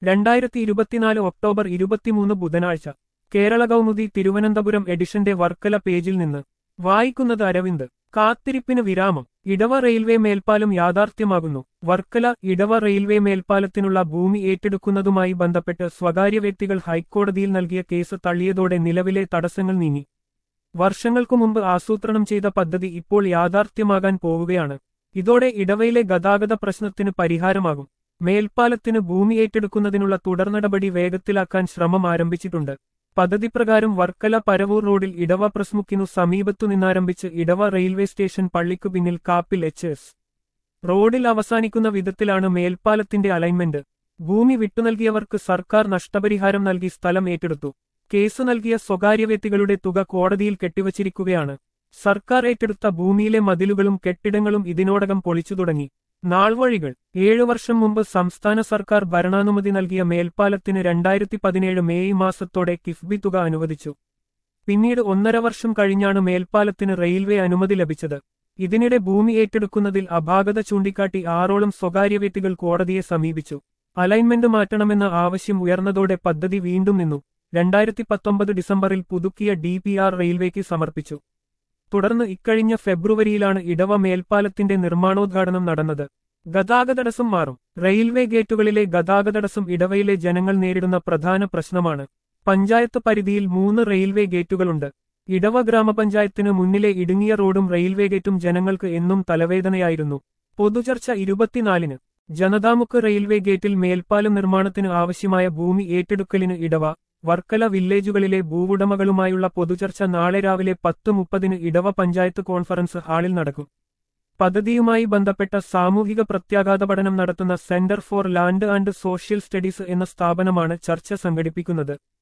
രണ്ടായിരത്തി ഇരുപത്തിനാല് ഒക്ടോബർ ഇരുപത്തിമൂന്ന് ബുധനാഴ്ച കേരള കൗമുദി തിരുവനന്തപുരം എഡിഷന്റെ വർക്കല പേജിൽ നിന്ന് വായിക്കുന്നത് അരവിന്ദ് കാത്തിരിപ്പിന് വിരാമം ഇടവ റെയിൽവേ മേൽപ്പാലം യാഥാർത്ഥ്യമാകുന്നു വർക്കല ഇടവ റെയിൽവേ മേൽപ്പാലത്തിനുള്ള ഭൂമി ഏറ്റെടുക്കുന്നതുമായി ബന്ധപ്പെട്ട് സ്വകാര്യ വ്യക്തികൾ ഹൈക്കോടതിയിൽ നൽകിയ കേസ് തള്ളിയതോടെ നിലവിലെ തടസ്സങ്ങൾ നീങ്ങി വർഷങ്ങൾക്കു മുമ്പ് ആസൂത്രണം ചെയ്ത പദ്ധതി ഇപ്പോൾ യാഥാർത്ഥ്യമാകാൻ പോവുകയാണ് ഇതോടെ ഇടവയിലെ ഗതാഗത പ്രശ്നത്തിന് പരിഹാരമാകും മേൽപ്പാലത്തിന് ഭൂമി ഏറ്റെടുക്കുന്നതിനുള്ള തുടർനടപടി വേഗത്തിലാക്കാൻ ശ്രമം ആരംഭിച്ചിട്ടുണ്ട് പദ്ധതി പ്രകാരം വർക്കല പരവൂർ റോഡിൽ ഇടവ പ്രസ്മുക്കിനു സമീപത്തു നിന്നാരംഭിച്ച് ഇടവ റെയിൽവേ സ്റ്റേഷൻ പള്ളിക്കു പിന്നിൽ കാപ്പിൽ എച്ച് എസ് റോഡിൽ അവസാനിക്കുന്ന വിധത്തിലാണ് മേൽപ്പാലത്തിന്റെ അലൈൻമെന്റ് ഭൂമി വിട്ടുനൽകിയവർക്ക് സർക്കാർ നഷ്ടപരിഹാരം നൽകി സ്ഥലം ഏറ്റെടുത്തു കേസ് നൽകിയ സ്വകാര്യ വ്യക്തികളുടെ തുക കോടതിയിൽ കെട്ടിവച്ചിരിക്കുകയാണ് സർക്കാർ ഏറ്റെടുത്ത ഭൂമിയിലെ മതിലുകളും കെട്ടിടങ്ങളും ഇതിനോടകം പൊളിച്ചു തുടങ്ങി നാൾവഴികൾ ഏഴു വർഷം മുമ്പ് സംസ്ഥാന സർക്കാർ ഭരണാനുമതി നൽകിയ മേൽപ്പാലത്തിന് രണ്ടായിരത്തി പതിനേഴ് മെയ് മാസത്തോടെ കിഫ്ബി തുക അനുവദിച്ചു പിന്നീട് ഒന്നര വർഷം കഴിഞ്ഞാണ് മേൽപ്പാലത്തിന് റെയിൽവേ അനുമതി ലഭിച്ചത് ഇതിനിടെ ഭൂമി ഏറ്റെടുക്കുന്നതിൽ അപാകത ചൂണ്ടിക്കാട്ടി ആറോളം സ്വകാര്യ വ്യക്തികൾ കോടതിയെ സമീപിച്ചു അലൈൻമെന്റ് മാറ്റണമെന്ന ആവശ്യം ഉയർന്നതോടെ പദ്ധതി വീണ്ടും നിന്നു രണ്ടായിരത്തി പത്തൊമ്പത് ഡിസംബറിൽ പുതുക്കിയ ഡി പി ആർ റെയിൽവേക്ക് സമർപ്പിച്ചു തുടർന്ന് ഇക്കഴിഞ്ഞ ഫെബ്രുവരിയിലാണ് ഇടവ മേൽപ്പാലത്തിന്റെ നിർമ്മാണോദ്ഘാടനം നടന്നത് ഗതാഗതടസ്സം മാറും റെയിൽവേ ഗേറ്റുകളിലെ ഗതാഗതടസ്സം ഇടവയിലെ ജനങ്ങൾ നേരിടുന്ന പ്രധാന പ്രശ്നമാണ് പഞ്ചായത്ത് പരിധിയിൽ മൂന്ന് റെയിൽവേ ഗേറ്റുകളുണ്ട് ഇടവ ഗ്രാമപഞ്ചായത്തിന് മുന്നിലെ ഇടുങ്ങിയ റോഡും റെയിൽവേ ഗേറ്റും ജനങ്ങൾക്ക് എന്നും തലവേദനയായിരുന്നു പൊതുചർച്ച ഇരുപത്തിനാലിന് ജനതാമുക്ക് റെയിൽവേ ഗേറ്റിൽ മേൽപ്പാലം നിർമ്മാണത്തിന് ആവശ്യമായ ഭൂമി ഏറ്റെടുക്കലിന് ഇടവ വർക്കല വില്ലേജുകളിലെ ഭൂവുടമകളുമായുള്ള പൊതുചർച്ച നാളെ രാവിലെ പത്ത് മുപ്പതിന് ഇടവ പഞ്ചായത്ത് കോൺഫറൻസ് ഹാളിൽ നടക്കും പദ്ധതിയുമായി ബന്ധപ്പെട്ട സാമൂഹിക പ്രത്യാഘാത പഠനം നടത്തുന്ന centre for land and social studies എന്ന സ്ഥാപനമാണ് ചർച്ച സംഘടിപ്പിക്കുന്നത്